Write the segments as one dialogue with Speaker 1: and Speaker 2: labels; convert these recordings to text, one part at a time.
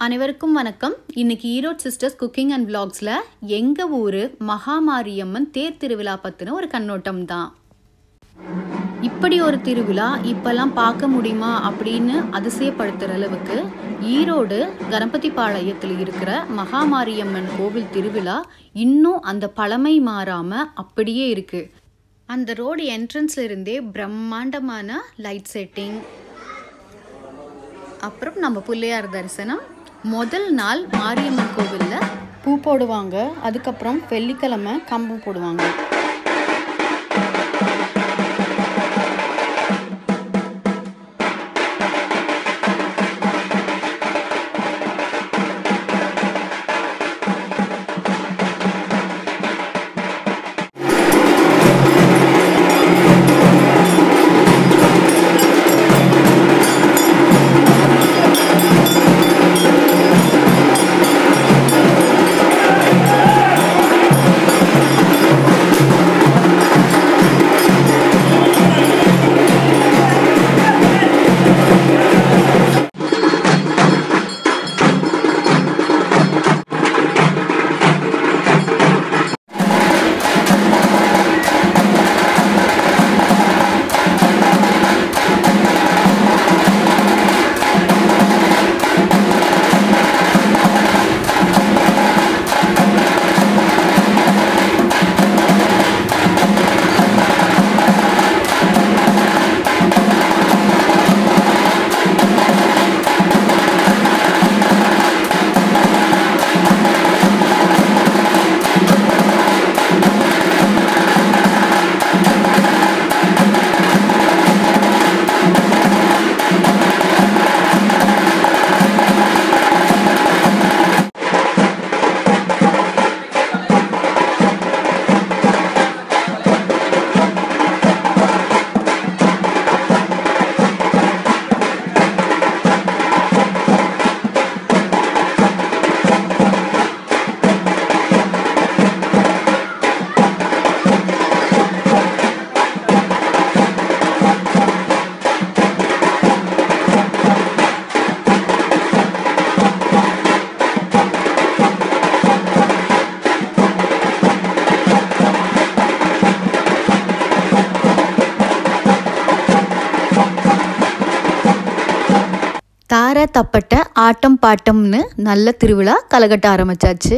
Speaker 1: அனைவருக்கும் வணக்கம் இன்னைக்கு ஈரோட் சிஸ்டர்ஸ் குக்கிங் அண்ட் vlogsல எங்கள் ஊர் மகாமாரியம்மன் தேர் திருவிழா பற்றின ஒரு கண்ணோட்டம் தான் இப்படி ஒரு திருவிழா இப்பெல்லாம் பார்க்க முடியுமா அப்படின்னு அதிசயப்படுத்துகிற அளவுக்கு ஈரோடு கணபதி பாளையத்தில் இருக்கிற மகாமாரியம்மன் கோவில் திருவிழா இன்னும் அந்த பழமை மாறாமல் அப்படியே இருக்குது அந்த ரோடு என்ட்ரன்ஸ்ல இருந்தே பிரம்மாண்டமான லைட் செட்டிங் அப்புறம் நம்ம பிள்ளையார் தரிசனம் முதல் நாள் மாரியம்மன் கோவிலில் பூ போடுவாங்க அதுக்கப்புறம் வெள்ளிக்கிழமை கம்பம் போடுவாங்க தார தப்பட்ட ஆட்டம் பாட்டம்னு நல்ல திருவிழா கலகட்ட ஆரம்பிச்சாச்சு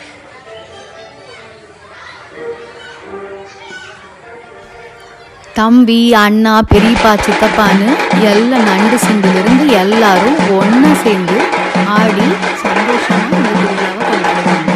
Speaker 1: தம்பி அண்ணா பெரியப்பா சித்தப்பான்னு எல்லா நண்டு சிந்திலிருந்து எல்லாரும் ஒன்றா சேர்ந்து ஆடி சந்தோஷமா இந்த திருவிழாவை கொண்டாடுவாங்க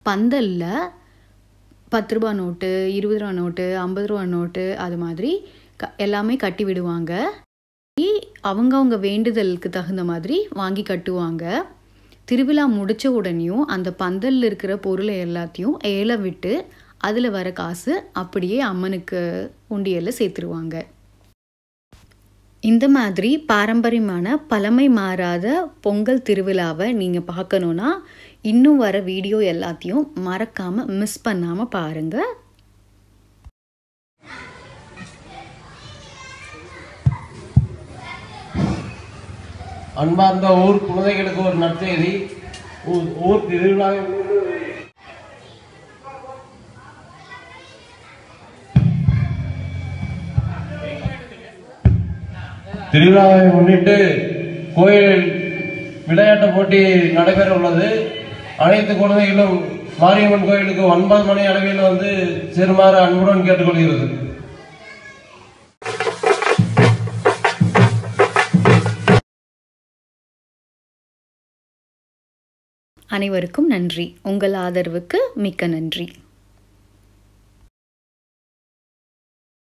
Speaker 1: பந்தலில் பத்து ரூபா நோட்டு இருபது ரூபா நோட்டு ஐம்பது ரூபா நோட்டு அது மாதிரி க எல்லாமே கட்டி விடுவாங்க அவங்கவுங்க வேண்டுதலுக்கு தகுந்த மாதிரி வாங்கி கட்டுவாங்க திருவிழா முடித்த உடனேயும் அந்த பந்தலில் இருக்கிற பொருளை எல்லாத்தையும் ஏல விட்டு அதில் வர காசு அப்படியே அம்மனுக்கு உண்டியலில் சேர்த்துருவாங்க இந்த மாதிரி பாரம்பரியமான பழமை மாறாத பொங்கல் திருவிழாவை நீங்கள் பார்க்கணுன்னா இன்னும் வர வீடியோ எல்லாத்தையும் மறக்காமல் மிஸ் பண்ணாமல் பாருங்கள்
Speaker 2: அன்பார்ந்த ஊர் குழந்தைகளுக்கு ஒரு நற்செய்தி ஊர் ஊர் திருவிழாவை திருவிழாவை முன்னிட்டு கோயிலில் விளையாட்டு போட்டி நடைபெற உள்ளது அனைத்து குழந்தைகளும் மாரியம்மன் கோயிலுக்கு ஒன்பது மணி அளவில் வந்து சேருமாறு அன்புடன் கேட்டுக்கொள்கிறது
Speaker 1: அனைவருக்கும் நன்றி உங்கள் ஆதரவுக்கு மிக்க நன்றி